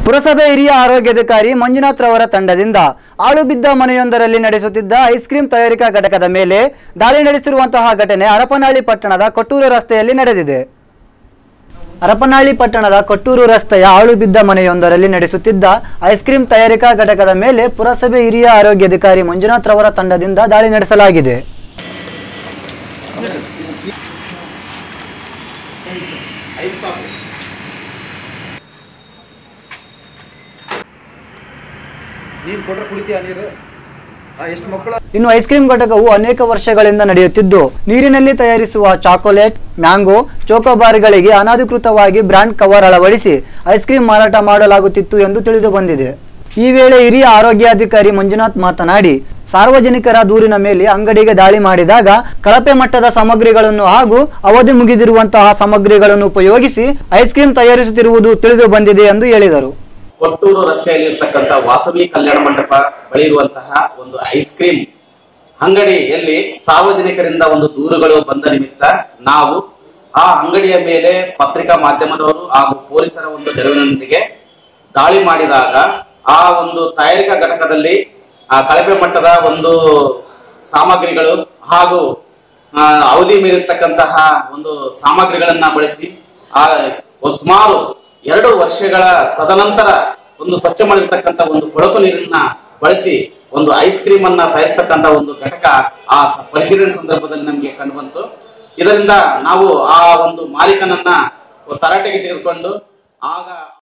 ಪುರಸಭೆ ಹಿರಿಯ ಆರೋಗ್ಯಾಧಿಕಾರಿ ಮಂಜುನಾಥ್ ರವರ ತಂಡದಿಂದ ಆಳು ಬಿದ್ದ ಮನೆಯೊಂದರಲ್ಲಿ ನಡೆಸುತ್ತಿದ್ದ ಐಸ್ ಕ್ರೀಂ ತಯಾರಿಕಾ ಘಟಕದ ಮೇಲೆ ದಾಳಿ ನಡೆಸಿರುವಂತಹ ಘಟನೆ ಹರಪನಹಳ್ಳಿ ಪಟ್ಟಣದ ಕೊಟ್ಟೂರು ರಸ್ತೆಯಲ್ಲಿ ನಡೆದಿದೆ ಹರಪನಹಳ್ಳಿ ಪಟ್ಟಣದ ಕೊಟ್ಟೂರು ರಸ್ತೆಯ ಆಳು ಬಿದ್ದ ಮನೆಯೊಂದರಲ್ಲಿ ನಡೆಸುತ್ತಿದ್ದ ಐಸ್ ಕ್ರೀಂ ತಯಾರಿಕಾ ಘಟಕದ ಮೇಲೆ ಪುರಸಭೆ ಹಿರಿಯ ಆರೋಗ್ಯಾಧಿಕಾರಿ ಮಂಜುನಾಥ್ ರವರ ತಂಡದಿಂದ ದಾಳಿ ನಡೆಸಲಾಗಿದೆ ನೀರು ಕೊಟ್ರೆ ಕುಡಿತೀಯ ನೀರು ಆ, ಎಷ್ಟು ಮಕ್ಕಳು ಇನ್ನು ಐಸ್ ಕ್ರೀಂ ಘಟಕವು ಅನೇಕ ವರ್ಷಗಳಿಂದ ನಡೆಯುತ್ತಿದ್ದು ನೀರಿನಲ್ಲಿ ತಯಾರಿಸುವ ಚಾಕೊಲೇಟ್ ಮ್ಯಾಂಗೋ ಚೋಕೋಬಾರ್ಗಳಿಗೆ ಅನಧಿಕೃತವಾಗಿ ಬ್ರ್ಯಾಂಡ್ ಕವರ್ ಅಳವಡಿಸಿ ಐಸ್ ಕ್ರೀಂ ಮಾರಾಟ ಮಾಡಲಾಗುತ್ತಿತ್ತು ಎಂದು ತಿಳಿದು ಬಂದಿದೆ ಈ ವೇಳೆ ಹಿರಿಯ ಆರೋಗ್ಯಾಧಿಕಾರಿ ಮಂಜುನಾಥ್ ಮಾತನಾಡಿ ಸಾರ್ವಜನಿಕರ ದೂರಿನ ಮೇಲೆ ಅಂಗಡಿಗೆ ದಾಳಿ ಮಾಡಿದಾಗ ಕಳಪೆ ಮಟ್ಟದ ಸಾಮಗ್ರಿಗಳನ್ನು ಹಾಗೂ ಅವಧಿ ಮುಗಿದಿರುವಂತಹ ಸಾಮಗ್ರಿಗಳನ್ನು ಉಪಯೋಗಿಸಿ ಐಸ್ ಕ್ರೀಂ ತಯಾರಿಸುತ್ತಿರುವುದು ತಿಳಿದು ಬಂದಿದೆ ಎಂದು ಹೇಳಿದರು ಕೊಟ್ಟೂರು ರಸ್ತೆಯಲ್ಲಿ ಇರ್ತಕ್ಕಂಥ ವಾಸವಿ ಕಲ್ಯಾಣ ಮಂಟಪ ಬಳಿ ಇರುವಂತಹ ಒಂದು ಐಸ್ ಕ್ರೀಮ್ ಅಂಗಡಿಯಲ್ಲಿ ಸಾರ್ವಜನಿಕರಿಂದ ಒಂದು ದೂರುಗಳು ಬಂದ ನಿಮಿತ್ತ ನಾವು ಆ ಅಂಗಡಿಯ ಮೇಲೆ ಪತ್ರಿಕಾ ಮಾಧ್ಯಮದವರು ಹಾಗೂ ಪೊಲೀಸರ ಒಂದು ನೆರವಿನೊಂದಿಗೆ ದಾಳಿ ಮಾಡಿದಾಗ ಆ ಒಂದು ತಯಾರಿಕಾ ಘಟಕದಲ್ಲಿ ಆ ಕಳಪೆ ಮಟ್ಟದ ಒಂದು ಸಾಮಗ್ರಿಗಳು ಹಾಗೂ ಆ, ಅವಧಿ ಮೀರಿರ್ತಕ್ಕಂತಹ ಒಂದು ಸಾಮಗ್ರಿಗಳನ್ನ ಬಳಸಿ ಆ ಸುಮಾರು ಎರಡು ವರ್ಷಗಳ ತದನಂತರ ಒಂದು ಸ್ವಚ್ಛ ಮಾಡಿರ್ತಕ್ಕಂಥ ಒಂದು ಕೊಳಕು ನೀರನ್ನ ಬಳಸಿ ಒಂದು ಐಸ್ ಕ್ರೀಮ್ ಅನ್ನ ತಯಾರಿಸ್ತಕ್ಕಂಥ ಒಂದು ಘಟಕ ಆ ಸ- ಪರಿಶೀಲನೆ ಸಂದರ್ಭದಲ್ಲಿ ನಮಗೆ ಕಂಡು ಬಂತು ಇದರಿಂದ ನಾವು ಆ ಒಂದು ಮಾಲೀಕನನ್ನ ತರಾಟೆಗೆ ತೆಗೆದುಕೊಂಡು ಆಗ